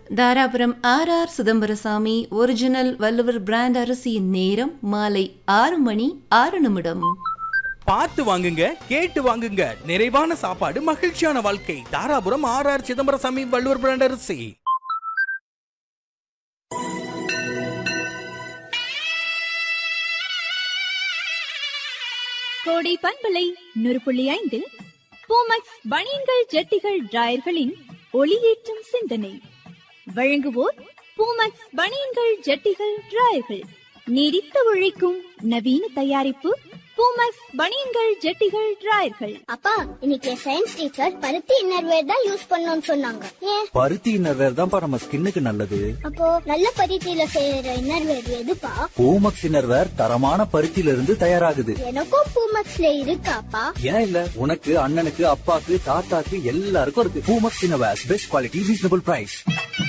Dharapuram R R Chidambarasami original Valluvar brand அரிசியின் நேரம் மாலை ஆறு மணி ஆறு நிமிடம் பார்த்து வாங்குங்க கேட்டு வாங்குங்க நிறைவான சாப்பாடு மகிழ்ச்சியான வாழ்க்கை Dharapuram R R Chidambarasami Valluvar brand அரிசி கோடை பண்பலை நூறு புள்ளி ஐந்தில் பூமக்ஸ் பனியன்கள் ஜட்டிகள் டிராயர்களின் ஒளியேற்றும் சிந்தனை வழங்குவோர் பூமக்ஸ் பனியன்கள் ஜட்டிகள் டிராயர்கள் நீடித்து உழைக்கும் நவீன தயாரிப்பு பூமக்ஸ் பனியன்கள் ஜட்டிகள் டிராயர்கள் அப்பா இன்னைக்கு சயின்ஸ் டீச்சர் பருத்தி இன்னர்வேர் தான் யூஸ் பண்ணணும்னு சொன்னாங்க ஏன் பருத்தி இன்னர்வேர் தான்ப்பா நம்ம ஸ்கின்னுக்கு நல்லது அப்போ நல்ல பருத்தியில செய்யற இன்னர்வேர் எதுப்பா பூமக்ஸ் இன்னர்வேர் தரமான பருத்தியில இருந்து தயாராகுது எனக்கும் பூமக்ஸ்ல இருக்காப்பா ஏன் இல்ல உனக்கு அண்ணனுக்கு அப்பாக்கு தாத்தாக்கு எல்லாருக்கும் இருக்கு Poomex innerwear best quality reasonable price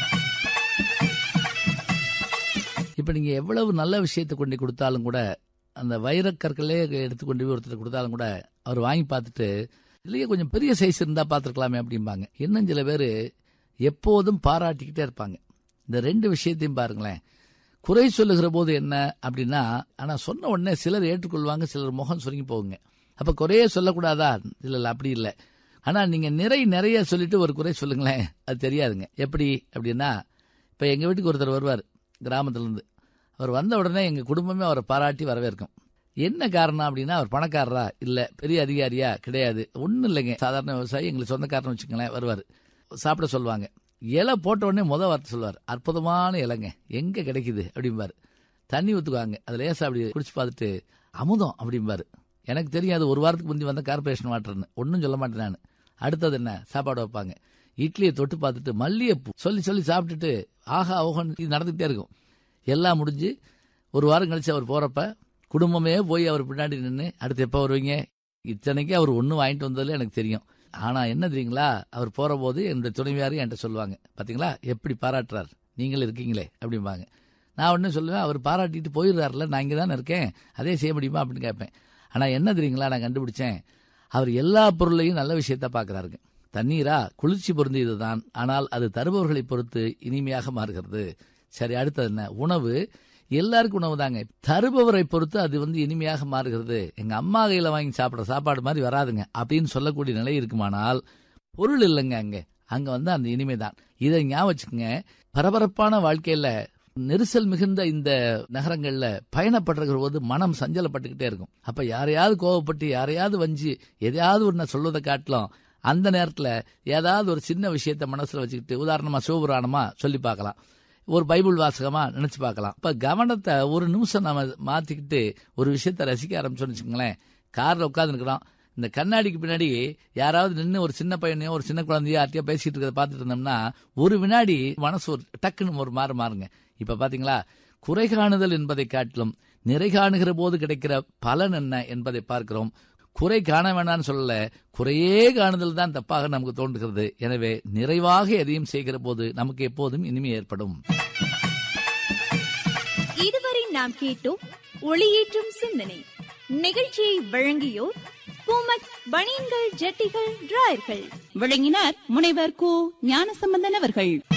இப்போ நீங்கள் எவ்வளவு நல்ல விஷயத்தை கொண்டு கொடுத்தாலும் கூட அந்த வைரக்கற்களே எடுத்து கொண்டு போய் ஒருத்தர் கொடுத்தாலும் கூட அவர் வாங்கி பார்த்துட்டு இல்லையே கொஞ்சம் பெரிய சைஸ் இருந்தால் பார்த்துருக்கலாமே அப்படிம்பாங்க இன்னும் சில பேர் எப்போதும் பாராட்டிக்கிட்டே இருப்பாங்க இந்த ரெண்டு விஷயத்தையும் பாருங்களேன் குறை சொல்லுகிற போது என்ன அப்படின்னா ஆனால் சொன்ன உடனே சிலர் ஏற்றுக்கொள்வாங்க சிலர் முகம் சுருங்கி போகுங்க அப்போ குறையே சொல்லக்கூடாதா இல்லை இல்லை அப்படி இல்லை ஆனால் நீங்கள் நிறை நிறைய சொல்லிட்டு ஒரு குறை சொல்லுங்களேன் அது தெரியாதுங்க எப்படி அப்படின்னா இப்போ எங்கள் வீட்டுக்கு ஒருத்தர் வருவார் கிராமத்துலேருந்து அவர் வந்த உடனே எங்கள் குடும்பமே அவரை பாராட்டி வரவேற்கும் என்ன காரணம் அப்படின்னா அவர் பணக்காரரா இல்லை பெரிய அதிகாரியா கிடையாது ஒன்றும் இல்லைங்க சாதாரண விவசாயி எங்களுக்கு சொந்தக்காரன்னு வச்சுக்கோங்களேன் வருவார் சாப்பிட சொல்லுவாங்க இலை போட்ட உடனே முத வார்த்தை சொல்லுவார் அற்புதமான இலைங்க எங்கே கிடைக்குது அப்படிம்பாரு தண்ணி ஊற்றுவாங்க அதில் லேசா அப்படி குடிச்சு பார்த்துட்டு அமுதம் அப்படிம்பாரு எனக்கு தெரியும் அது ஒரு வாரத்துக்கு முந்தி வந்த கார்பரேஷன் வாட்டர்னு ஒன்றும் சொல்ல மாட்டேன் நான் அடுத்தது என்ன சாப்பாடு வைப்பாங்க இட்லியை தொட்டு பார்த்துட்டு மல்லிகைப்பூ சொல்லி சொல்லி சாப்பிட்டுட்டு ஆஹா ஓஹன் இது நடந்துகிட்டே இருக்கும் எல்லாம் முடிஞ்சு ஒரு வாரம் கழிச்சு அவர் போறப்ப குடும்பமே போய் அவர் பின்னாடி நின்று அடுத்து எப்போ வருவீங்க இத்தனைக்கு அவர் ஒன்றும் வாங்கிட்டு வந்ததில் எனக்கு தெரியும் ஆனா என்ன தெரியுங்களா அவர் போற போது என்னுடைய துணைவியாரும் என்கிட்ட சொல்லுவாங்க பாத்தீங்களா எப்படி பாராட்டுறார் நீங்களும் இருக்கீங்களே அப்படிம்பாங்க நான் ஒன்றும் சொல்லுவேன் அவர் பாராட்டிட்டு போயிடுறாருல நான் இங்கே தானே இருக்கேன் அதே செய்ய முடியுமா அப்படின்னு கேட்பேன் ஆனால் என்ன தெரியுங்களா நான் கண்டுபிடிச்சேன் அவர் எல்லா பொருளையும் நல்ல விஷயத்த பார்க்குறாருங்க தண்ணீரா குளிர்ச்சி பொருந்தியது தான் ஆனால் அது தருபவர்களை பொறுத்து இனிமையாக மாறுகிறது சரி அடுத்தது என்ன உணவு எல்லாருக்கும் உணவு தாங்க தருபவரை பொறுத்து அது வந்து இனிமையாக மாறுகிறது எங்க அம்மா கையில வாங்கி சாப்பிட்ற சாப்பாடு மாதிரி வராதுங்க அப்படின்னு சொல்லக்கூடிய நிலை இருக்குமானால் பொருள் இல்லைங்க அங்க அங்க வந்து அந்த இனிமை தான் இதை ஞாபகம் வச்சுக்கோங்க பரபரப்பான வாழ்க்கையில நெரிசல் மிகுந்த இந்த நகரங்கள்ல பயணப்படுற போது மனம் சஞ்சலப்பட்டுக்கிட்டே இருக்கும் அப்ப யாரையாவது கோவப்பட்டு யாரையாவது வஞ்சி எதையாவது ஒன்று சொல்வதை காட்டிலும் அந்த நேரத்துல ஏதாவது ஒரு சின்ன விஷயத்த மனசுல வச்சுக்கிட்டு உதாரணமா சிவபுராணமா சொல்லி பார்க்கலாம் ஒரு பைபிள் வாசகமா நினைச்சு பார்க்கலாம் இப்ப கவனத்தை ஒரு நிமிஷம் நம்ம மாத்திக்கிட்டு ஒரு விஷயத்த ரசிக்க ஆரம்பிச்சோம்னு வச்சுக்கோங்களேன் கார்ல உட்காந்துருக்கிறோம் இந்த கண்ணாடிக்கு பின்னாடி யாராவது நின்று ஒரு சின்ன பையனையோ ஒரு சின்ன குழந்தையோ யார்ட்டையோ பேசிட்டு இருக்கிறத பார்த்துட்டு இருந்தோம்னா ஒரு வினாடி மனசு ஒரு டக்குன்னு ஒரு மாறு மாறுங்க இப்ப பாத்தீங்களா குறை காணுதல் என்பதை காட்டிலும் நிறை காணுகிற போது கிடைக்கிற பலன் என்ன என்பதை பார்க்கிறோம் குறை காண வேணாம்னு சொல்லல குறையே காணுதல் தான் தப்பாக நமக்கு தோன்றுகிறது எனவே நிறைவாக எதையும் செய்கிற போது நமக்கு எப்போதும் இனிமை ஏற்படும் இதுவரை நாம் கேட்டோம் ஒளியேற்றும் சிந்தனை நிகழ்ச்சியை வழங்கியோர் பூமக்ஸ் பனியன்கள் ஜட்டிகள் டிராயர்கள் விளங்கினார் முனைவர் கு ஞானசம்பந்தன் அவர்கள்